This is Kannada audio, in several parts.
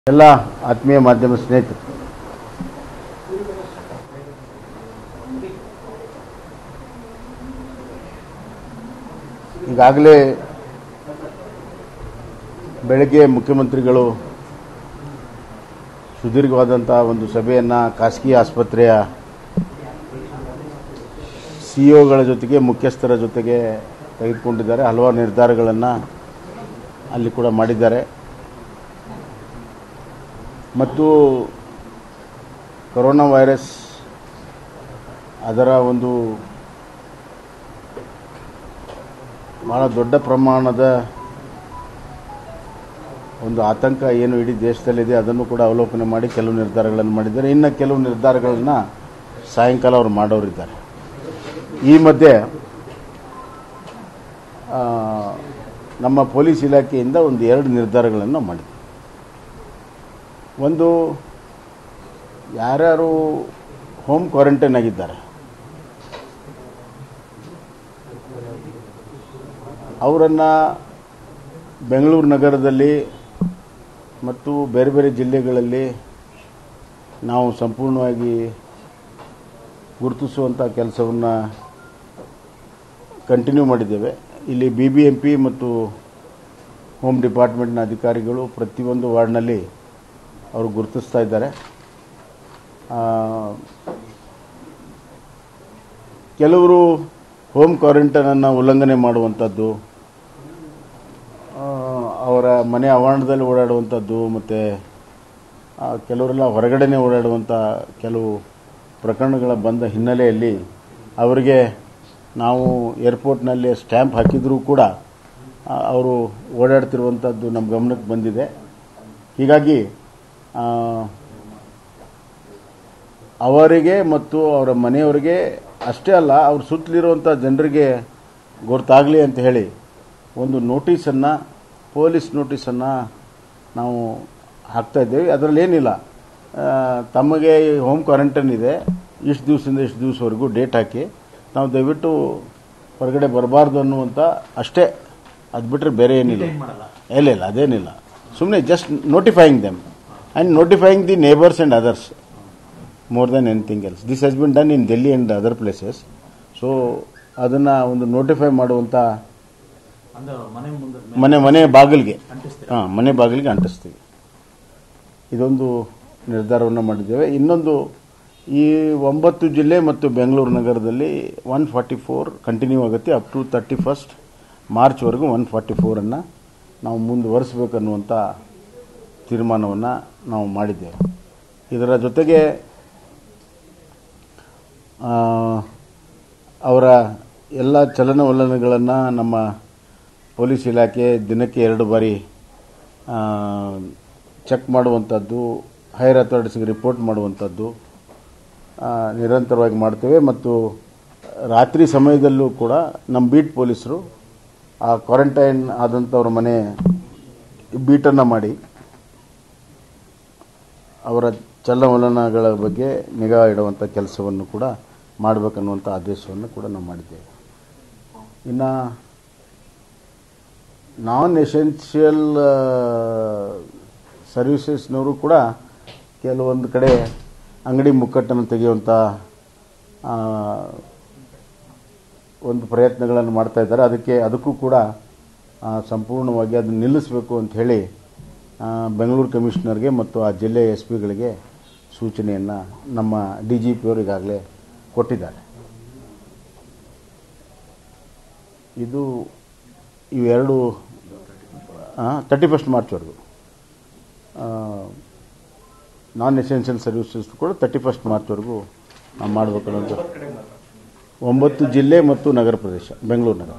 ಎಲ್ಲ ಆತ್ಮೀಯ ಮಾಧ್ಯಮ ಸ್ನೇಹಿತರು ಈಗಾಗಲೇ ಬೆಳಗ್ಗೆ ಮುಖ್ಯಮಂತ್ರಿಗಳು ಸುದೀರ್ಘವಾದಂಥ ಒಂದು ಸಭೆಯನ್ನು ಖಾಸಗಿ ಆಸ್ಪತ್ರೆಯ ಸಿಇಒಗಳ ಜೊತೆಗೆ ಮುಖ್ಯಸ್ಥರ ಜೊತೆಗೆ ತೆಗೆದುಕೊಂಡಿದ್ದಾರೆ ಹಲವಾರು ನಿರ್ಧಾರಗಳನ್ನು ಅಲ್ಲಿ ಕೂಡ ಮಾಡಿದ್ದಾರೆ ಮತ್ತು ಕೊರೋನಾ ವೈರಸ್ ಅದರ ಒಂದು ಬಹಳ ದೊಡ್ಡ ಪ್ರಮಾಣದ ಒಂದು ಆತಂಕ ಏನು ಇಡೀ ದೇಶದಲ್ಲಿದೆ ಅದನ್ನು ಕೂಡ ಅವಲೋಕನೆ ಮಾಡಿ ಕೆಲವು ನಿರ್ಧಾರಗಳನ್ನು ಮಾಡಿದ್ದಾರೆ ಇನ್ನು ಕೆಲವು ನಿರ್ಧಾರಗಳನ್ನು ಸಾಯಂಕಾಲ ಅವರು ಮಾಡೋರಿದ್ದಾರೆ ಈ ಮಧ್ಯೆ ಆ, ನಮ್ಮ ಪೊಲೀಸ್ ಇಲಾಖೆಯಿಂದ ಒಂದು ಎರಡು ನಿರ್ಧಾರಗಳನ್ನು ಮಾಡಿದೆ ಒಂದು ಯಾರ್ಯಾರು ಹೋಮ್ ಕ್ವಾರಂಟೈನ್ ಆಗಿದ್ದಾರೆ ಅವರನ್ನು ಬೆಂಗಳೂರು ನಗರದಲ್ಲಿ ಮತ್ತು ಬೇರೆ ಬೇರೆ ಜಿಲ್ಲೆಗಳಲ್ಲಿ ನಾವು ಸಂಪೂರ್ಣವಾಗಿ ಗುರುತಿಸುವಂಥ ಕೆಲಸವನ್ನು ಕಂಟಿನ್ಯೂ ಮಾಡಿದ್ದೇವೆ ಇಲ್ಲಿ ಬಿ ಬಿ ಎಂ ಪಿ ಮತ್ತು ಹೋಮ್ ಡಿಪಾರ್ಟ್ಮೆಂಟ್ನ ಅಧಿಕಾರಿಗಳು ಪ್ರತಿಯೊಂದು ವಾರ್ಡ್ನಲ್ಲಿ ಅವರು ಗುರುತಿಸ್ತಾ ಇದ್ದಾರೆ ಆ, ಕೆಲವರು ಹೋಮ್ ಕ್ವಾರಂಟೈನನ್ನು ಉಲ್ಲಂಘನೆ ಮಾಡುವಂಥದ್ದು ಆ, ಅವರ ಮನೆ ಆವರಣದಲ್ಲಿ ಓಡಾಡುವಂಥದ್ದು ಮತ್ತು ಕೆಲವರೆಲ್ಲ ಹೊರಗಡೆನೇ ಓಡಾಡುವಂಥ ಕೆಲವು ಪ್ರಕರಣಗಳ ಬಂದ ಹಿನ್ನೆಲೆಯಲ್ಲಿ ಅವರಿಗೆ ನಾವು ಏರ್ಪೋರ್ಟ್ನಲ್ಲಿ ಸ್ಟ್ಯಾಂಪ್ ಹಾಕಿದರೂ ಕೂಡ ಆ, ಅವರು ಓಡಾಡ್ತಿರುವಂಥದ್ದು ನಮ್ಮ ಗಮನಕ್ಕೆ ಬಂದಿದೆ ಹೀಗಾಗಿ ಆ, ಅವರಿಗೆ ಮತ್ತು ಅವರ ಮನೆಯವರಿಗೆ ಅಷ್ಟೇ ಅಲ್ಲ ಅವ್ರ ಸುತ್ತಲಿರುವಂಥ ಜನರಿಗೆ ಗೊತ್ತಾಗಲಿ ಅಂತ ಹೇಳಿ ಒಂದು ನೋಟಿಸನ್ನು ಪೊಲೀಸ್ ನೋಟಿಸನ್ನು ನಾವು ಹಾಕ್ತಾ ಇದ್ದೇವೆ ಅದರಲ್ಲಿ ಏನಿಲ್ಲ ಆ, ತಮಗೆ ಹೋಮ್ ಕ್ವಾರಂಟೈನ್ ಇದೆ ಇಷ್ಟು ದಿವಸದಿಂದ ಇಷ್ಟು ದಿವಸವರೆಗೂ ಡೇಟ್ ಹಾಕಿ ನಾವು ದಯವಿಟ್ಟು ಹೊರಗಡೆ ಬರಬಾರ್ದು ಅನ್ನುವಂಥ ಅಷ್ಟೇ ಅದು ಬಿಟ್ಟರೆ ಬೇರೆ ಏನಿಲ್ಲ ಇಲ್ಲ ಇಲ್ಲ ಅದೇನಿಲ್ಲ ಸುಮ್ಮನೆ just notifying them and notifying the neighbours and others more then anything else this has been done in Delhi and other places so ಅದನ್ನು ಒಂದು ನೋಟಿಫೈ ಮಾಡುವಂಥ ಅಂದ್ರೆ ಮನೆ ಮುಂದೆ ಮನೆ ಮನೆ ಬಾಗಿಲಿಗೆ ಅಂಟಿಸ್ತೀರಾ? ಹಾಂ ಮನೆ ಬಾಗಿಲಿಗೆ ಅಂಟಿಸ್ತೀವಿ ಇದೊಂದು ನಿರ್ಧಾರವನ್ನು ಮಾಡಿದ್ದೇವೆ ಇನ್ನೊಂದು ಈ ಒಂಬತ್ತು ಜಿಲ್ಲೆ ಮತ್ತು ಬೆಂಗಳೂರು ನಗರದಲ್ಲಿ ಒನ್ ಫಾರ್ಟಿ ಫೋರ್ ಕಂಟಿನ್ಯೂ ಆಗುತ್ತೆ ಅಪ್ ಟು ತರ್ಟಿ ಫಸ್ಟ್ ಮಾರ್ಚ್ವರೆಗೂ ಒನ್ ಫಾರ್ಟಿ ಫೋರನ್ನು ನಾವು ಮುಂದುವರಿಸಬೇಕನ್ನುವಂಥ ತೀರ್ಮಾನವನ್ನು ನಾವು ಮಾಡಿದ್ದೇವೆ ಇದರ ಜೊತೆಗೆ ಆ, ಅವರ ಎಲ್ಲ ಚಲನವಲನಗಳನ್ನು ನಮ್ಮ ಪೊಲೀಸ್ ಇಲಾಖೆ ದಿನಕ್ಕೆ ಎರಡು ಬಾರಿ ಆ, ಚೆಕ್ ಮಾಡುವಂಥದ್ದು ಹೈಯರ್ ಅಥಾರಿಟೀಸ್ಗೆ ರಿಪೋರ್ಟ್ ಮಾಡುವಂಥದ್ದು ಆ, ನಿರಂತರವಾಗಿ ಮಾಡ್ತೇವೆ ಮತ್ತು ರಾತ್ರಿ ಸಮಯದಲ್ಲೂ ಕೂಡ ನಮ್ಮ ಬೀಟ್ ಪೊಲೀಸರು ಆ ಕ್ವಾರಂಟೈನ್ ಆದಂಥವ್ರ ಮನೆ ಬೀಟನ್ನು ಮಾಡಿ ಅವರ ಚಲನವಲನಗಳ ಬಗ್ಗೆ ನಿಗಾ ಇಡುವಂಥ ಕೆಲಸವನ್ನು ಕೂಡ ಮಾಡಬೇಕನ್ನುವಂಥ ಆದೇಶವನ್ನು ಕೂಡ ನಾವು ಮಾಡಿದ್ದೇವೆ ಇನ್ನು ನಾನ್ ಎಸೆನ್ಷಿಯಲ್ ಸರ್ವಿಸಸ್ನವರು ಕೂಡ ಕೆಲವೊಂದು ಕಡೆ ಅಂಗಡಿ ಮುಕ್ಕಟ್ಟನ್ನು ತೆಗೆಯುವಂಥ ಆ, ಒಂದು ಪ್ರಯತ್ನಗಳನ್ನು ಮಾಡ್ತಾ ಇದ್ದಾರೆ ಅದಕ್ಕೆ ಅದಕ್ಕೂ ಕೂಡ ಆ, ಸಂಪೂರ್ಣವಾಗಿ ಅದನ್ನು ನಿಲ್ಲಿಸಬೇಕು ಅಂತ ಹೇಳಿ ಆ, ಬೆಂಗಳೂರು ಕಮಿಷನರ್ಗೆ ಮತ್ತು ಆ ಜಿಲ್ಲೆಯ ಎಸ್ ಪಿಗಳಿಗೆ ಸೂಚನೆಯನ್ನು ನಮ್ಮ ಡಿ ಜಿ ಪಿಯವರು ಈಗಾಗಲೇ ಕೊಟ್ಟಿದ್ದಾರೆ ಇದು ಇವೆರಡು ತರ್ಟಿ ಫಸ್ಟ್ ಮಾರ್ಚ್ವರೆಗೂ ನಾನ್ ಎಸೆನ್ಷಿಯಲ್ ಸರ್ವಿಸಸ್ ಕೂಡ ತರ್ಟಿ ಫಸ್ಟ್ ಮಾರ್ಚ್ವರೆಗೂ ನಾವು ಮಾಡಬೇಕು ಅನ್ನೋದು ಒಂಬತ್ತು ಜಿಲ್ಲೆ ಮತ್ತು ನಗರ ಪ್ರದೇಶ ಬೆಂಗಳೂರು ನಗರ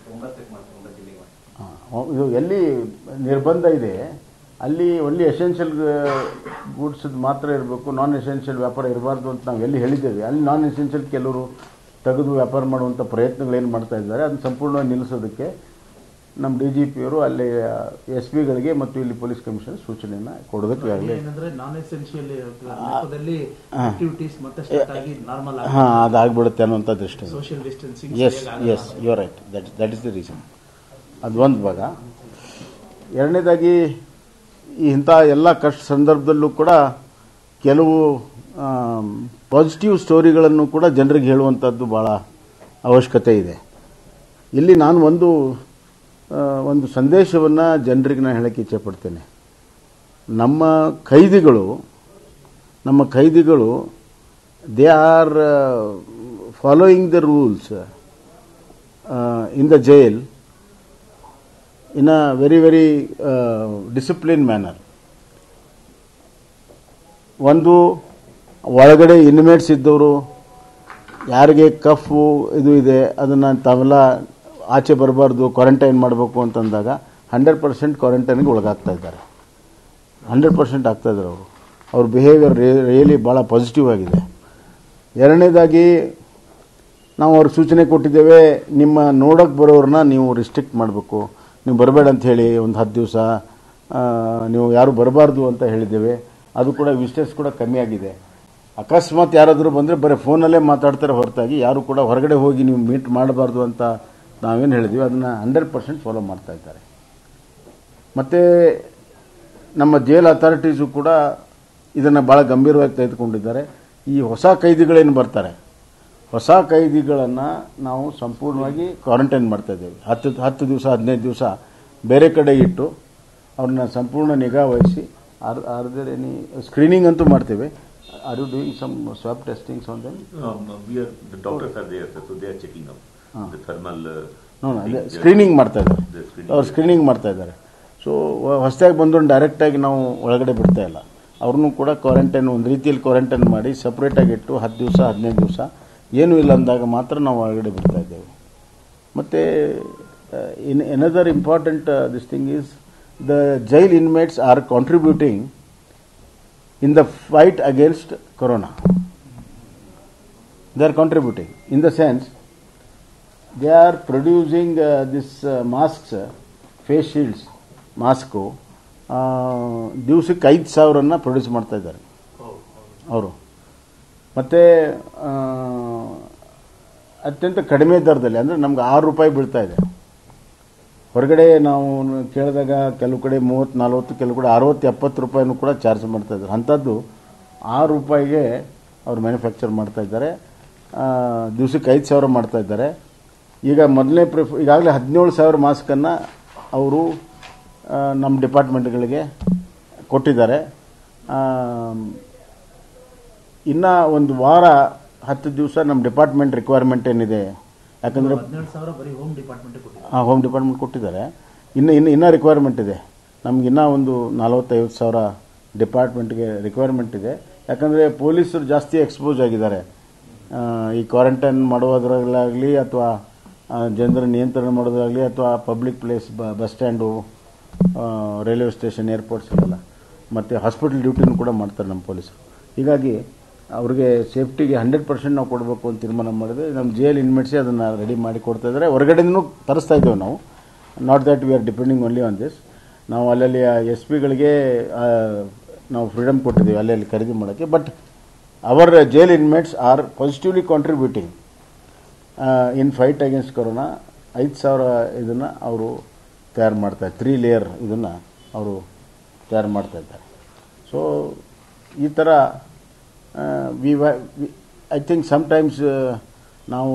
ಹಾಂ ಇದು ಎಲ್ಲಿ ನಿರ್ಬಂಧ ಇದೆ ಅಲ್ಲಿ ಒನ್ಲಿ ಎಸೆನ್ಷಿಯಲ್ ಗೂಡ್ಸ್ ಮಾತ್ರ ಇರಬೇಕು ನಾನ್ ಎಸೆನ್ಷಿಯಲ್ ವ್ಯಾಪಾರ ಇರಬಾರ್ದು ಅಂತ ನಾವು ಎಲ್ಲಿ ಹೇಳಿದ್ದೇವೆ ಅಲ್ಲಿ ನಾನ್ ಎಸೆನ್ಷಿಯಲ್ ಕೆಲವರು ತೆಗೆದು ವ್ಯಾಪಾರ ಮಾಡುವಂಥ ಪ್ರಯತ್ನಗಳೇನು ಮಾಡ್ತಾ ಇದ್ದಾರೆ ಅದನ್ನು ಸಂಪೂರ್ಣವಾಗಿ ನಿಲ್ಲಿಸೋದಕ್ಕೆ ನಮ್ಮ ಡಿ ಜಿ ಪಿಯವರು ಅಲ್ಲಿ ಎಸ್ ಪಿಗಳಿಗೆ ಮತ್ತು ಇಲ್ಲಿ ಪೊಲೀಸ್ ಕಮಿಷನರ್ ಸೂಚನೆಯನ್ನು ಕೊಡೋದಕ್ಕೆ ಈಗಾಗಲೇ ಏನಂದ್ರೆ ನಾನ್ ಎಸೆನ್ಷಿಯಲ್ ನೆಪದಲ್ಲಿ ಆಕ್ಟಿವಿಟೀಸ್ ಮತ್ತೆ ಸ್ಟಾರ್ಟ್ ಆಗಿ ನಾರ್ಮಲ್ ಹಾಂ ಅದಾಗ್ಬಿಡುತ್ತೆ ಅನ್ನುವಂಥ ದೃಷ್ಟಿ social distancing yes yes you right that that is the reason ಅದು ಒಂದು ಭಾಗ ಎರಡನೇದಾಗಿ ಈ ಇಂಥ ಎಲ್ಲ ಕಷ್ಟ ಸಂದರ್ಭದಲ್ಲೂ ಕೂಡ ಕೆಲವು ಪಾಸಿಟಿವ್ ಸ್ಟೋರಿಗಳನ್ನು ಕೂಡ ಜನರಿಗೆ ಹೇಳುವಂಥದ್ದು ಭಾಳ ಅವಶ್ಯಕತೆ ಇದೆ ಇಲ್ಲಿ ನಾನು ಒಂದು ಆ, ಒಂದು ಸಂದೇಶವನ್ನು ಜನರಿಗೆ ನಾನು ಹೇಳಕ್ಕೆ ಇಚ್ಛೆಪಡ್ತೇನೆ ನಮ್ಮ ಖೈದಿಗಳು ನಮ್ಮ ಖೈದಿಗಳು they are following the rules in the jail in a very very discipline manner ಒಂದು ಒಳಗಡೆ ಇನ್ಮೇಟ್ಸ್ ಇದ್ದವರು ಯಾರಿಗೆ ಕಫು ಇದು ಇದೆ ಅದನ್ನು ತಾವೆಲ್ಲ ಆಚೆ ಬರಬಾರ್ದು ಕ್ವಾರಂಟೈನ್ ಮಾಡಬೇಕು ಅಂತಂದಾಗ ಹಂಡ್ರೆಡ್ ಪರ್ಸೆಂಟ್ ಕ್ವಾರಂಟೈನ್ಗೆ ಒಳಗಾಗ್ತಾ ಇದ್ದಾರೆ ಹಂಡ್ರೆಡ್ ಪರ್ಸೆಂಟ್ ಆಗ್ತಾ ಇದ್ದಾರೆ ಅವರು ಅವ್ರ ಬಿಹೇವಿಯರ್ ರಿಯಲಿ ಭಾಳ ಪಾಸಿಟಿವ್ ಆಗಿದೆ ಎರಡನೇದಾಗಿ ನಾವು ಅವ್ರಿಗೆ ಸೂಚನೆ ಕೊಟ್ಟಿದ್ದೇವೆ ನಿಮ್ಮ ನೋಡೋಕೆ ಬರೋರನ್ನ ನೀವು ರಿಸ್ಟ್ರಿಕ್ಟ್ ಮಾಡಬೇಕು ನೀವು ಬರಬೇಡ ಅಂತ ಹೇಳಿ ಒಂದು ಹತ್ತು ದಿವಸ ನೀವು ಯಾರು ಬರಬಾರ್ದು ಅಂತ ಹೇಳಿದ್ದೇವೆ ಅದು ಕೂಡ ವಿಸ್ಟೇಸ್ ಕೂಡ ಕಮ್ಮಿ ಆಗಿದೆ ಅಕಸ್ಮಾತ್ ಯಾರಾದರೂ ಬಂದರೆ ಬರೀ ಫೋನಲ್ಲೇ ಮಾತಾಡ್ತಾರೆ ಹೊರತಾಗಿ ಯಾರು ಕೂಡ ಹೊರಗಡೆ ಹೋಗಿ ನೀವು ಮೀಟ್ ಮಾಡಬಾರ್ದು ಅಂತ ನಾವೇನು ಹೇಳಿದ್ವಿ ಅದನ್ನು ಹಂಡ್ರೆಡ್ ಪರ್ಸೆಂಟ್ ಫಾಲೋ ಮಾಡ್ತಾ ಇದ್ದಾರೆ ಮತ್ತು ನಮ್ಮ ಜೈಲ್ ಅಥಾರಿಟೀಸು ಕೂಡ ಇದನ್ನು ಭಾಳ ಗಂಭೀರವಾಗಿ ತೆಗೆದುಕೊಂಡಿದ್ದಾರೆ ಈ ಹೊಸ ಕೈದಿಗಳೇನು ಬರ್ತಾರೆ ಹೊಸ ಕೈದಿಗಳನ್ನು ನಾವು ಸಂಪೂರ್ಣವಾಗಿ ಕ್ವಾರಂಟೈನ್ ಮಾಡ್ತಾ ಇದ್ದೇವೆ ಹತ್ತು ಹತ್ತು ದಿವಸ ಹದಿನೈದು ದಿವಸ ಬೇರೆ ಕಡೆ ಇಟ್ಟು ಅವ್ರನ್ನ ಸಂಪೂರ್ಣ ನಿಗಾ ವಹಿಸಿ are are there any screening ಅಂತೂ ಮಾಡ್ತೇವೆ are you doing some swab testings on then Um, we are, the doctors are there, sir, so they are checking up the thermal. Uh, no ಅದೇ things, they are- ಸ್ಕ್ರೀನಿಂಗ್ ಮಾಡ್ತಾ ಇದ್ದಾರೆ they're screening. ಅವ್ರು ಸ್ಕ್ರೀನಿಂಗ್ ಮಾಡ್ತಾ ಇದ್ದಾರೆ ಸೊ ಹೊಸದಾಗಿ ಬಂದವನು ಡೈರೆಕ್ಟಾಗಿ ನಾವು ಒಳಗಡೆ ಬಿಡ್ತಾ ಇಲ್ಲ ಅವ್ರನ್ನೂ ಕೂಡ ಕ್ವಾರಂಟೈನ್ ಒಂದು ರೀತಿಯಲ್ಲಿ ಕ್ವಾರಂಟೈನ್ ಮಾಡಿ ಸಪ್ರೇಟಾಗಿ ಇಟ್ಟು ಹತ್ತು ದಿವಸ ಹದಿನೈದು ದಿವಸ ಏನೂ ಇಲ್ಲ ಅಂದಾಗ ಮಾತ್ರ ನಾವು ಒಳಗಡೆ ಬಿಡ್ತಾ ಇದ್ದೇವೆ ಮತ್ತು in another important this thing is the jail inmates are contributing in the fight against corona they are contributing in the sense they are producing uh, this uh, masks uh, face shields mask ದಿವಸಕ್ಕೆ ಐದು ಸಾವಿರನ್ನ ಪ್ರೊಡ್ಯೂಸ್ ಮಾಡ್ತಾ ಇದ್ದಾರೆ ಅವರು ಮತ್ತು ಅತ್ಯಂತ ಕಡಿಮೆ ದರದಲ್ಲಿ ಅಂದರೆ ನಮ್ಗೆ ಆರು ರೂಪಾಯಿ ಬೀಳ್ತಾ ಇದೆ ಹೊರಗಡೆ ನಾವು ಕೇಳಿದಾಗ ಕೆಲವು ಕಡೆ ಮೂವತ್ತು ನಲ್ವತ್ತು ಕೆಲವು ಕಡೆ ಅರವತ್ತು ಎಪ್ಪತ್ತು ರೂಪಾಯಿನೂ ಕೂಡ ಚಾರ್ಜ್ ಮಾಡ್ತಾ ಇದ್ದಾರೆ ಅಂಥದ್ದು ಆರು ರೂಪಾಯಿಗೆ ಅವ್ರು ಮ್ಯಾನುಫ್ಯಾಕ್ಚರ್ ಮಾಡ್ತಾ ಇದ್ದಾರೆ ದಿವಸಕ್ಕೆ ಐದು ಸಾವಿರ ಮಾಡ್ತಾ ಇದ್ದಾರೆ ಈಗ ಮೊದಲನೇ ಪ್ರಿಫ್ ಈಗಾಗಲೇ ಹದಿನೇಳು ಸಾವಿರ ಮಾಸ್ಕನ್ನು ಅವರು ನಮ್ಮ ಡಿಪಾರ್ಟ್ಮೆಂಟ್ಗಳಿಗೆ ಕೊಟ್ಟಿದ್ದಾರೆ ಇನ್ನು ಒಂದು ವಾರ ಹತ್ತು ದಿವಸ ನಮ್ಮ ಡಿಪಾರ್ಟ್ಮೆಂಟ್ ರಿಕ್ವೈರ್ಮೆಂಟ್ ಏನಿದೆ ಯಾಕಂದರೆ ಹದಿನೇಳು ಸಾವಿರ ಬರೀ ಹೋಮ್ ಡಿಪಾರ್ಟ್ಮೆಂಟ್ ಕೊಟ್ಟಿದ್ದಾರೆ ಆ ಹೋಮ್ ಡಿಪಾರ್ಟ್ಮೆಂಟ್ ಕೊಟ್ಟಿದ್ದಾರೆ ಇನ್ನು ಇನ್ನು ಇನ್ನೂ ರಿಕ್ವೈರ್ಮೆಂಟ್ ಇದೆ ನಮ್ಗೆ ಇನ್ನೂ ಒಂದು ನಲವತ್ತೈವತ್ತು ಸಾವಿರ ಡಿಪಾರ್ಟ್ಮೆಂಟ್ಗೆ ರಿಕ್ವೈರ್ಮೆಂಟ್ ಇದೆ ಯಾಕಂದರೆ ಪೊಲೀಸರು ಜಾಸ್ತಿ ಎಕ್ಸ್ಪೋಸ್ ಆಗಿದ್ದಾರೆ ಆ, ಈ ಕ್ವಾರಂಟೈನ್ ಮಾಡುವುದರಾಗಲಿ ಅಥವಾ ಜನರ ನಿಯಂತ್ರಣ ಮಾಡೋದಾಗಲಿ ಅಥವಾ public place bus stand railway station airports ಎಲ್ಲ ಮತ್ತು ಹಾಸ್ಪಿಟಲ್ ಡ್ಯೂಟಿನೂ ಕೂಡ ಮಾಡ್ತಾರೆ ನಮ್ಮ ಪೊಲೀಸರು ಹೀಗಾಗಿ ಅವ್ರಿಗೆ ಸೇಫ್ಟಿಗೆ ಹಂಡ್ರೆಡ್ ಪರ್ಸೆಂಟ್ ನಾವು ಕೊಡಬೇಕು ಅಂತ ತೀರ್ಮಾನ ಮಾಡಿದ್ರೆ ನಮ್ಮ ಜೈಲ್ ಇನ್ಮೇಟ್ಸೇ ಅದನ್ನು ರೆಡಿ ಮಾಡಿ ಕೊಡ್ತಾ ಇದ್ದಾರೆ ಹೊರಗಡೆನೂ ತರಿಸ್ತಾ ಇದ್ದೇವೆ ನಾವು not that we are depending only on this ನಾವು ಅಲ್ಲಲ್ಲಿ ಎಸ್ ಪಿಗಳಿಗೆ ನಾವು ಫ್ರೀಡಮ್ ಕೊಟ್ಟಿದ್ದೀವಿ ಅಲ್ಲಲ್ಲಿ ಖರೀದಿ ಮಾಡೋಕ್ಕೆ but our jail inmates are positively contributing in fight against corona ಐದು ಸಾವಿರ ಇದನ್ನು ಅವರು ತಯಾರು ಮಾಡ್ತಾರೆ ತ್ರೀ ಲೇಯರ್ ಇದನ್ನು ಅವರು ತಯಾರು ಮಾಡ್ತಾ ಇದ್ದಾರೆ ಸೊ ಈ ಥರ ವಿ ಐ ಥಿಂಕ್ ಸಮ್ಟೈಮ್ಸ್ ನಾವು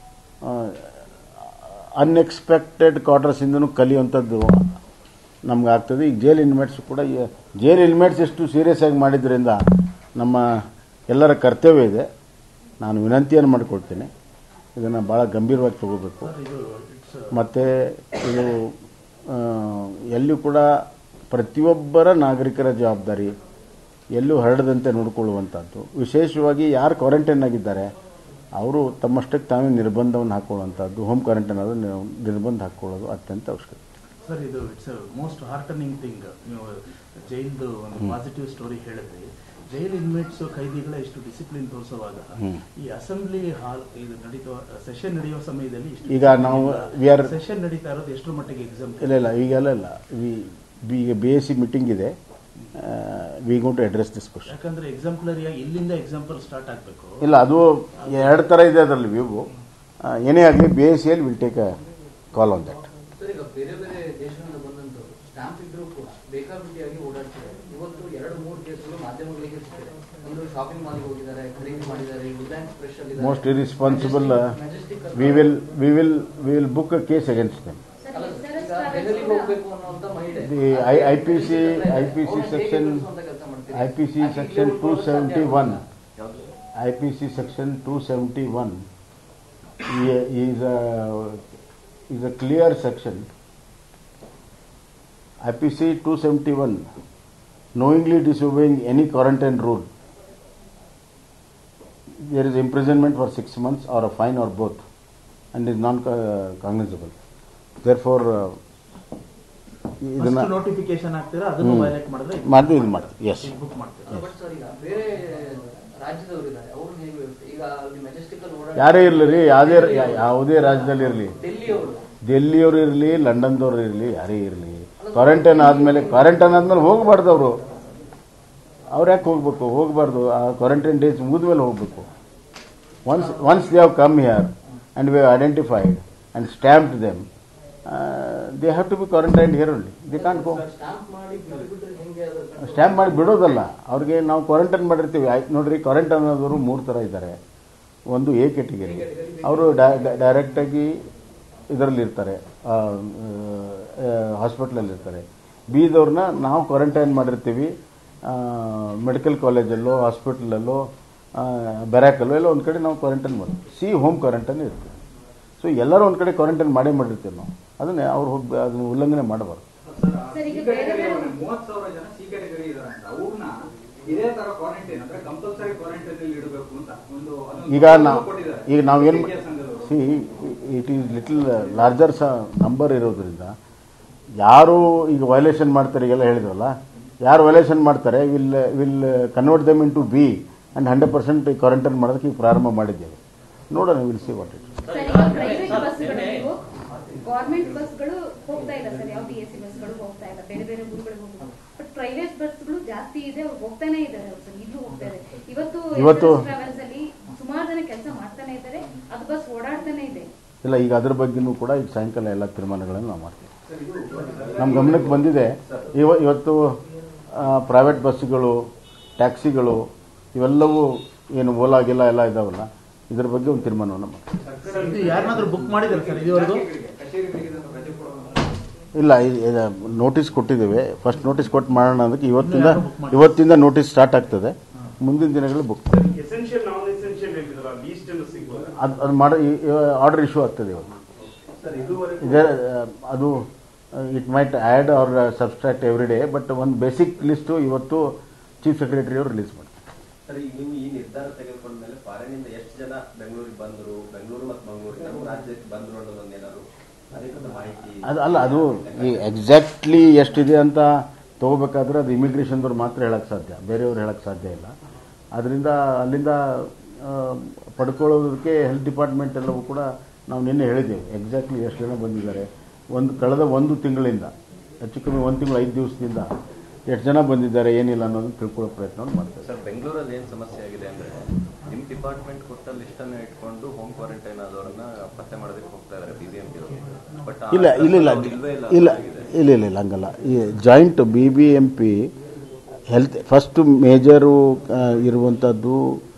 ಅನ್ಎಕ್ಸ್ಪೆಕ್ಟೆಡ್ ಕ್ವಾರ್ಟರ್ಸಿಂದನೂ ಕಲಿಯುವಂಥದ್ದು ನಮ್ಗೆ ಆಗ್ತದೆ ಈಗ ಜೈಲ್ ಇನ್ಮೇಟ್ಸ್ ಕೂಡ ಈ- ಜೈಲ್ ಇನ್ಮೇಟ್ಸ್ ಎಷ್ಟು ಸೀರಿಯಸ್ ಆಗಿ ಮಾಡಿದ್ರಿಂದ ನಮ್ಮ ಎಲ್ಲರ ಕರ್ತವ್ಯ ಇದೆ ನಾನು ವಿನಂತಿಯನ್ನು ಮಾಡಿಕೊಳ್ತೇನೆ ಇದನ್ನು ಭಾಳ ಗಂಭೀರವಾಗಿ ತಗೋಬೇಕು ಸರ್ ಇದು ಇಟ್ಸ್ ಮತ್ತು ಇದು ಆ, ಎಲ್ಲೂ ಕೂಡ ಪ್ರತಿಯೊಬ್ಬರ ನಾಗರಿಕರ ಜವಾಬ್ದಾರಿ ಎಲ್ಲೂ ಹರಡದಂತೆ ನೋಡಿಕೊಳ್ಳುವಂಥದ್ದು ವಿಶೇಷವಾಗಿ ಯಾರು ಕ್ವಾರಂಟೈನ್ ಆಗಿದ್ದಾರೆ ಅವರು ತಮ್ಮಷ್ಟಕ್ಕೆ ತಾವೇ ನಿರ್ಬಂಧವನ್ನು ಹಾಕೊಳ್ಳುವಂಥದ್ದು ಹೋಮ್ ಕ್ವಾರಂಟೈನ್ ಆದರೂ ನಿರ್ಬಂಧ ಹಾಕ್ಕೊಳ್ಳೋದು ಅತ್ಯಂತ ಅವಶ್ಯಕತೆ ಸರ್ ಇದು ಇಟ್ಸ್ ಮೋಸ್ಟ್ ಹಾರ್ಟನಿಂಗ್ ಥಿಂಗ್ ನೀವು ಜೈಲ್ದು ಒಂದು ಪಾಸಿಟಿವ್ ಸ್ಟೋರಿ ಹೇಳಿದ್ರಿ ಜೈಲ್ ಇನ್ಮೇಟ್ಸ್ ಖೈದಿಗಳ ಇಷ್ಟು ಡಿಸಿಪ್ಲಿನ್ ತೋರಿಸುವಾಗ ಹ್ಮ್. ಈ ಅಸೆಂಬ್ಲಿ ಹಾಲ್ ಇದು ನಡೀತೋ ಸೆಷನ್ ನಡೆಯುವ ಸಮಯದಲ್ಲಿ ಇಷ್ಟು ಈಗ ನಾವು we are- ಸೆಷನ್ ನಡೀತಾ ಇರೋದು ಎಷ್ಟರ ಮಟ್ಟಿಗೆ ಎಕ್ಸಾಮ್ ಇಲ್ಲ ಇಲ್ಲ ಈಗೆಲ್ಲ ಇಲ್ಲ ವಿ ಈಗ ಬಿ ಎಸ್ ಸಿ ಮೀಟಿಂಗ್ ಇದೆ we going to address this question ಯಾಕಂದ್ರೆ ಎಕ್ಸಾಂಪ್ಲರಿ ಇಲ್ಲಿಂದ ಎಕ್ಸಾಂಪಲ್ ಸ್ಟಾರ್ಟ್ ಆಗಬೇಕು ಇಲ್ಲ ಅದು ಎರಡು ಥರ ಇದೆ ಅದರಲ್ಲಿ ವ್ಯೂ ಏನೇ ಆಗಲಿ ಬಿ ಎಸ್ ಸಿಯಲ್ಲಿ will take a call on that sir ಈಗ ಬೇರೆ ಬೇರೆ ದೇಶಗಳಿಂದ ಬಂದಂತವ್ರು ಸ್ಟಾಂಪ್ ಇದ್ರೂ ಕೂಡ ಬೇಕಾಬಿಟ್ಟಿಯಾಗಿ ಓಡಾಡ್ತಾರೆ ಕೇಸ್ಗಳು ಮಾಧ್ಯಮಗಳಿಗೆ ಸಿಕ್ಕಿದೆ ಒಂದು ಶಾಪಿಂಗ್ ಮಾಲ್ಗೆ ಹೋಗಿದ್ದಾರೆ ಖರೀದಿ ಮಾಡಿದ್ದಾರೆ ರಿಲಯನ್ಸ್ ಫ್ರೆಶ್ ಅಲ್ಲಿ most irresponsible we will we will we will book a case against them ಅಲ್ಲ ಸರ್, ಈಗ ದೆಹಲಿಗೆ ಹೋಗ್ಬೇಕು ಅನ್ನುವಂತ ಮಹಿಳೆ The I- IPC IPC ಅವ್ರನ್ನ ಹೇಗೆ section ಎದುರಿಸುವಂತ ಕೆಲಸ ಮಾಡ್ತೀರಿ? IPC ಆಕೆ section ಇಲ್ಲೇ ಉಳ್ಕೊಳ್ಳೋ ಸಾಧ್ಯ 271 ಯಾವ್ದು? IPC section 271 i- is a is a clear section. IPC 271 knowingly disobeying any quarantine rule there is imprisonment for six months or a fine or both and is non cognizable. Therefore, uh, ಇದನ್ನ ನೋಟಿಫಿಕೇಶನ್ ಆಗ್ತೀರಾ ಅದನ್ನು ಹ್ಮ್. ವೈಲೇಟ್ ಮಾಡಿದ್ರೆ ಮಾಡ್ತೀವಿ ಇದು ಮಾಡ್ತೀವಿ ಎಸ್ ಬುಕ್ ಮಾಡ್ತೀರಾ ಬಟ್ ಸರ್ ಈಗ ಬೇರೆ ರಾಜ್ಯದವರು ಇದ್ದಾರೆ ಅವ್ರನ್ನ ಹೇಗೆ ವ್ಯವಸ್ಥೆ ಈಗ ಅಲ್ಲಿ ಮೆಜೆಸ್ಟಿಕ್ ಅಲ್ಲಿ ಓಡಾಡ ಯಾರೇ ಇರಲಿ ರೀ ಯಾವುದೇ ಯಾವುದೇ ರಾಜ್ಯದಲ್ಲಿ ಇರಲಿ ಡೆಲ್ಲಿ ಅವರು ಡೆಲ್ಲಿಯವರು ಇರಲಿ ಲಂಡನ್ದವ್ರು ಇರಲಿ ಯಾರೇ ಇರಲಿ ಕ್ವಾರಂಟೈನ್ ಆದಮೇಲೆ ಕ್ವಾರಂಟೈನ್ ಆದ್ಮೇಲೆ ಹೋಗಬಾರ್ದು ಅವರು ಅವ್ರು ಯಾಕೆ ಹೋಗ್ಬೇಕು ಹೋಗಬಾರ್ದು ಆ ಕ್ವಾರಂಟೈನ್ ಡೇಸ್ ಮುಗಿದ್ಮೇಲೆ ಹೋಗಬೇಕು once once they have come here and we have identified and stamped them they have to be quarantine here only they can't go stamp ಮಾಡಿ ಬಿಟ್ಟು ಬಿಟ್ರೆ ಹೆಂಗೆ ಅದು ಸ್ಟ್ಯಾಂಪ್ ಮಾಡಿ ಬಿಡೋದಲ್ಲ ಅವ್ರಿಗೆ ನಾವು ಕ್ವಾರಂಟೈನ್ ಮಾಡಿರ್ತೀವಿ ಆಯ್ತು ನೋಡ್ರಿ ಕ್ವಾರಂಟೈನ್ ಆದವರು ಮೂರು ಥರ ಇದ್ದಾರೆ ಒಂದು ಎ ಕೆಟಗರಿ ಅವರು ಡೈರೆಕ್ಟಾಗಿ ಇದರಲ್ಲಿ ಇರ್ತಾರೆ ಹಾಸ್ಪಿಟ್ಲಲ್ಲಿ ಇರ್ತಾರೆ ಬಿದವ್ರನ್ನ ನಾವು ಕ್ವಾರಂಟೈನ್ ಮಾಡಿರ್ತೀವಿ ಮೆಡಿಕಲ್ ಕಾಲೇಜಲ್ಲೋ ಹಾಸ್ಪಿಟ್ಲಲ್ಲೋ ಬ್ಯಾರಾಕಲ್ಲೋ ಎಲ್ಲ ಒಂದು ಕಡೆ ನಾವು ಕ್ವಾರಂಟೈನ್ ಮಾಡ್ತೀವಿ ಸಿ ಹೋಮ್ ಕ್ವಾರಂಟೈನ್ ಇರ್ತೀವಿ ಸೊ ಎಲ್ಲರೂ ಒಂದು ಕಡೆ ಕ್ವಾರಂಟೈನ್ ಮಾಡೇ ಮಾಡಿರ್ತೀವಿ ನಾವು ಅದನ್ನೇ ಅವ್ರು ಹೋಗಿ ಅದನ್ನು ಉಲ್ಲಂಘನೆ ಮಾಡಬಾರ್ದು ಸರ್, ಈಗ ಬೇರೆ ಬೇರೆ ಮೂವತ್ ಸಾವಿರ ಜನ ಸಿ ಕ್ಯಾಟಗರಿ ಇದಾರೆ ಅಂತ ಅವ್ರನ್ನ ಇದೇ ತರ ಕ್ವಾರಂಟೈನ್ ಅಂದ್ರೆ ಕಂಪಲ್ಸರಿ ಕ್ವಾರಂಟೈನ್ ಅಲ್ಲಿ ಇಡಬೇಕು ಅಂತ ಒಂದು ಅದೊಂದು ಈಗ ನಾವು ಕೊಟ್ಟಿದ್ದಾರೆ. ಈಗ ನಾವೇನು ವೈದ್ಯಕೀಯ ಸಂಘದವರು. See it is little larger the number ಇರೋದ್ರಿಂದ ಯಾರು ಈಗ ವೈಲೇಷನ್ ಮಾಡ್ತಾರೆ ಈಗೆಲ್ಲ ಹೇಳಿದ್ರಲ್ಲ ಯಾರು ವೈಲೇಷನ್ ಮಾಡ್ತಾರೆ will will convert them into B and hundred percent quarantine ಮಾಡೋದಕ್ಕೆ ಈಗ ಪ್ರಾರಂಭ ಮಾಡಿದ್ದೇವೆ ನೋಡೋಣ will see what it sir ಈಗ ಪ್ರೈವೇಟ್ ಬಸ್ಗಳು ನೀವು ಗೌರ್ಮೆಂಟ್ ಬಸ್ಗಳು ಹೋಗ್ತಾ ಇಲ್ಲ ಸರ್ ಯಾವ ಬಿ ಎಸ್ ಸಿ ಬಸ್ಗಳು ಹೋಗ್ತಾ ಇಲ್ಲ ಬೇರೆ ಬೇರೆ ಊರುಗಳಿಗೆ ಹೋಗ್ತಾರೆ ಬಟ್ ಪ್ರೈವೇಟ್ ಬಸ್ಗಳು ಜಾಸ್ತಿ ಇದೆ ಅವ್ರು ಹೋಗ್ತಾನೆ ಇದ್ದಾರೆ ಅವ್ರು ಸರ್ ಈಗಲೂ ಹೋಗ್ತಾ ಇದ್ದಾರೆ ಇವತ್ತು ಇವತ್ತು- ಟ್ರಾವೆಲ್ಸ್ ಅಲ್ಲಿ ಸುಮಾರು ಜನ ಕೆಲಸ ಮಾಡ್ತಾನೆ ಇದ್ದಾರೆ ಅದು ಬಸ್ ಓಡಾಡ್ತಾನೆ ಇದೆ ಇಲ್ಲ ಈಗ ಅದ್ರ ಬಗ್ಗೆನೂ ಕೂಡ ಈಗ ಸಾಯಂಕಾಲ ಎಲ್ಲ ತೀರ್ಮಾನಗಳನ್ನು ನಾವು ಮಾಡ್ತೀವಿ ನಮ್ಮ ಗಮನಕ್ಕೆ ಬಂದಿದೆ ಇವ ಇವತ್ತು ಪ್ರೈವೇಟ್ ಬಸ್ಸುಗಳು ಟ್ಯಾಕ್ಸಿಗಳು ಇವೆಲ್ಲವೂ ಏನು ಓಲಾ ಗಿಲ್ಲ ಎಲ್ಲ ಇದಾವಲ್ಲ ಇದ್ರ ಬಗ್ಗೆ ಒಂದು ತೀರ್ಮಾನವನ್ನು ಮಾಡ್ತೀವಿ ಸರ್, ಇದು ಯಾರನ್ನಾದ್ರೂ ಬುಕ್ ಮಾಡಿದ್ದಾರೆ ಸರ್ ಇದುವರೆಗೂ ಕಚೇರಿಗಳಿಗೆ ಕಚೇರಿಗಳಿಗೆ ಇದನ್ನು ರಜೆ ಕೊಡುವ ಇಲ್ಲ ನೋಟಿಸ್ ಕೊಟ್ಟಿದ್ದೇವೆ ಫಸ್ಟ್ ನೋಟಿಸ್ ಕೊಟ್ಟು ಮಾಡೋಣ ಅದಕ್ಕೆ ಇವತ್ತಿಂದ ಯಾರು book ಮಾಡಿ? ಇವತ್ತಿಂದ ನೋಟಿಸ್ ಸ್ಟಾರ್ಟ್ ಆಗ್ತದೆ ಮುಂದಿನ ದಿನಗಳಲ್ಲಿ ಬುಕ್ ಎಸೆನ್ಷಿಯಲ್ ನಾನ್ ಎಸೆನ್ಷಿಯಲ್ ಹೇಳಿದ್ರ ಲೀಸ್ಟ್ ಅನ್ನು ಸಿಗ್ಬೋದಾ ಅದು ಅದು ಮಾಡೋ ಆರ್ಡರ್ ಇಶ್ಯೂ ಆಗ್ತದೆ ಇವತ್ತು ಸರ್ ಇದುವರೆಗೂ ಇದೆ ಆ, ಅದು it might add or subtract every day but ಒಂದು ಬೇಸಿಕ್ ಲಿಸ್ಟು ಇವತ್ತು ಚೀಫ್ ಸೆಕ್ರೆಟರಿ ಅವರು ರಿಲೀಸ್ ಮಾಡ್ತಾರೆ ಸರ್ ಈಗ ನೀವು ಈ ನಿರ್ಧಾರ ತೆಗೆದುಕೊಂಡ ಮೇಲೆ ಫಾರಿನಿಂದ ಎಷ್ಟು ಜನ ಬೆಂಗಳೂರಿಗೆ ಬಂದರು ಬೆಂಗಳೂರು ಮತ್ತು ಮಂಗಳೂರಿಗೆ ನಮ್ಮ ರಾಜ್ಯಕ್ಕೆ ಬಂದರು ಅನ್ನೋದೊಂದು ಏನಾದ್ರು ಅಧಿಕೃತ ಮಾಹಿತಿ ಅದು ಅಲ್ಲ ಅದು ಈ ಎಕ್ಸಾಕ್ಟ್ಲಿ ಎಷ್ಟಿದೆ ಅಂತ ತಗೋಬೇಕಾದ್ರೆ ಅದು ಇಮಿಗ್ರೇಷನ್ದವ್ರು ಮಾತ್ರ ಹೇಳಕ್ಕೆ ಸಾಧ್ಯ ಬೇರೆಯವ್ರು ಹೇಳಕ್ಕೆ ಸಾಧ್ಯ ಇಲ್ಲ ಅದರಿಂದ ಅಲ್ಲಿಂದ ಆ, ಪಡ್ಕೊಳ್ಳೋದಕ್ಕೆ ಹೆಲ್ತ್ ಡಿಪಾರ್ಟ್ಮೆಂಟ್ ಎಲ್ಲವೂ ಕೂಡ ನಾವು ನಿನ್ನೆ ಹೇಳಿದ್ದೇವೆ ಎಕ್ಸಾಕ್ಟ್ಲಿ ಎಷ್ಟು ಜನ ಬಂದಿದ್ದಾರೆ ಒಂದು ಕಳೆದ ಒಂದು ತಿಂಗಳಿಂದ ಹೆಚ್ಚು ಕಮ್ಮಿ ಒಂದು ತಿಂಗಳು ಐದು ದಿವಸದಿಂದ ಎಷ್ಟು ಜನ ಬಂದಿದ್ದಾರೆ ಏನಿಲ್ಲ ಅನ್ನೋದನ್ನು ತಿಳ್ಕೊಳ್ಳೋ ಪ್ರಯತ್ನವನ್ನು ಮಾಡ್ತಾರೆ ಸರ್ ಬೆಂಗಳೂರಲ್ಲಿ ಏನು ಸಮಸ್ಯೆ ಆಗಿದೆ ಅಂದ್ರೆ ನಿಮ್ಮ ಡಿಪಾರ್ಟ್ಮೆಂಟ್ ಕೊಟ್ಟ ಲಿಸ್ಟ್ ಅನ್ನು ಇಟ್ಕೊಂಡು ಹೋಮ್ ಕ್ವಾರಂಟೈನ್ ಆದವರನ್ನ ಪತ್ತೆ ಮಾಡೋದಕ್ಕೆ ಹೋಗ್ತಾ ಇದ್ದಾರೆ ಬಿ ಬಿ ಎಂ ಬಟ್ ಇಲ್ಲ ಇಲ್ಲ ಇಲ್ಲ ಇಲ್ವೇ ಇಲ್ಲ ಇಲ್ಲ ಇಲ್ಲ ಇಲ್ಲ ಇಲ್ಲ ಹಂಗಲ್ಲ ಈ joint B B M P health first major ಇರುವಂಥದ್ದು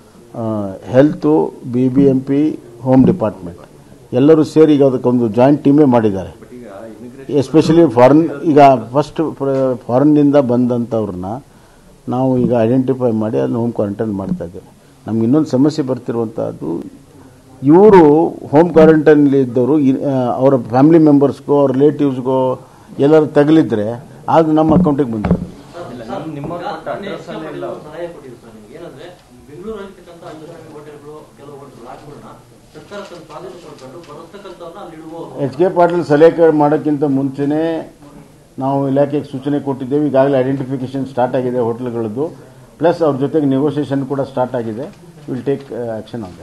health B B M P home department ಎಲ್ಲರೂ ಸೇರಿ ಈಗ ಅದಕ್ಕೊಂದು ಜಾಯಿಂಟ್ ಟೀಮೇ ಮಾಡಿದ್ದಾರೆ ಬಟ್ ಈಗ ಇಮಿಗ್ರೇಷನ್ ಎಸ್ಪೆಷಲಿ ಫಾರಿನ್ ಈಗ ಫಸ್ಟ್ ಫಾರಿನ್ನಿಂದ ಬಂದಂಥವ್ರನ್ನ ನಾವು ಈಗ ಐಡೆಂಟಿಫೈ ಮಾಡಿ ಅದನ್ನ ಹೋಮ್ ಕ್ವಾರಂಟೈನ್ ಮಾಡ್ತಾ ಇದ್ದೇವೆ ನಮ್ಗೆ ಇನ್ನೊಂದು ಸಮಸ್ಯೆ ಬರ್ತಿರುವಂಥದ್ದು ಇವರು ಹೋಮ್ ಕ್ವಾರಂಟೈನಲ್ಲಿ ಇದ್ದವರು ಇ- ಆ, ಅವರ ಫ್ಯಾಮಿಲಿ ಮೆಂಬರ್ಸ್ಗೋ ಅವ್ರ ರಿಲೇಟಿವ್ಸ್ಗೋ ಎಲ್ಲರೂ ತಗಲಿದ್ರೆ ಅದು ನಮ್ಮ ಅಕೌಂಟಿಗೆ ಬಂದಿರೋದು ಇಲ್ಲ ನಿಮ್ಮ ನಿಮ್ಮ ಕೊಟ್ಟ ಅಡ್ರೆಸ್ ಅಲ್ಲೇ ಇಲ್ಲ ಅವ್ರು. ಸಹಾಯ ಕೊಟ್ಟಿದ್ರು ಸರ್ ನಿಮ್ಗೆ ಏನಂದ್ರೆ ಬೆಂಗಳೂರಲ್ಲಿರ್ತಕ್ಕಂಥ ಅಂಗಡಿ ಹೋಟೆಲ್ಗಳು ಕೆಲವು ಲಾಡ್ಜ್ಗಳನ್ನ ಸರ್ಕಾರ ತನ್ನ ಸ್ವಾಧೀನ ಪಡ್ಕೊಂಡು ಬರತಕ್ಕಂಥವ್ರನ್ನ ಅಲ್ಲಿ ಇಡುವ ಎಚ್ ಕೆ ಪಾಟೀಲ್ ಸಲಹೆ ಮಾಡೋಕ್ಕಿಂತ ಮುಂಚೆನೇ ನಾವು ಇಲಾಖೆಗೆ ಸೂಚನೆ ಕೊಟ್ಟಿದ್ದೇವೆ ಈಗಾಗಲೇ ಐಡೆಂಟಿಫಿಕೇಶನ್ ಸ್ಟಾರ್ಟ್ ಆಗಿದೆ ಹೋಟ್ಲ್ಗಳದ್ದು ಪ್ಲಸ್ ಅವ್ರ ಜೊತೆಗೆ ನೆಗೋಸಿಯೇಷನ್ ಕೂಡ ಸ್ಟಾರ್ಟ್ ಆಗಿದೆ ವಿಲ್ ಟೇಕ್ ಆಕ್ಷನ್ ಆನ್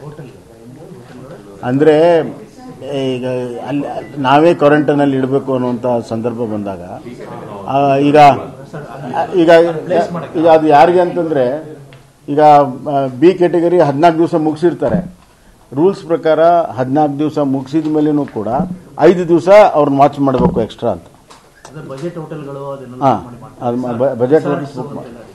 ಅಂದರೆ ಈಗ ಅಲ್ಲಿ ಅಲ್ಲಿ ನಾವೇ ಕ್ವಾರಂಟೈನಲ್ಲಿ ಇಡಬೇಕು ಅನ್ನುವಂಥ ಸಂದರ್ಭ ಬಂದಾಗ ಆ, ಈಗ ಈಗ ಈಗ ಅದು ಯಾರಿಗೆ ಅಂತಂದ್ರೆ ಈಗ ಬಿ ಕ್ಯಾಟಗರಿ ಹದಿನಾಲ್ಕು ದಿವಸ ಮುಗಿಸಿರ್ತಾರೆ ರೂಲ್ಸ್ ಪ್ರಕಾರ ಹದಿನಾಲ್ಕು ದಿವಸ ಮುಗಿಸಿದ ಮೇಲೇನೂ ಕೂಡ ಐದು ದಿವಸ ಅವ್ರನ್ನ ವಾಚ್ ಮಾಡಬೇಕು ಎಕ್ಸ್ಟ್ರಾ ಅಂತ ಅದೇ ಬಜೆಟ್ ಹೋಟೆಲ್ಗಳು ಅದನ್ನೆಲ್ಲ ಹಾಂ ಮಾಡಿ ಮಾಡ್ತಾರೆ. ಅದು ಬಜೆಟ್ Resorts ಬುಕ್ ಅಂತೆಲ್ಲ ಇದೆ.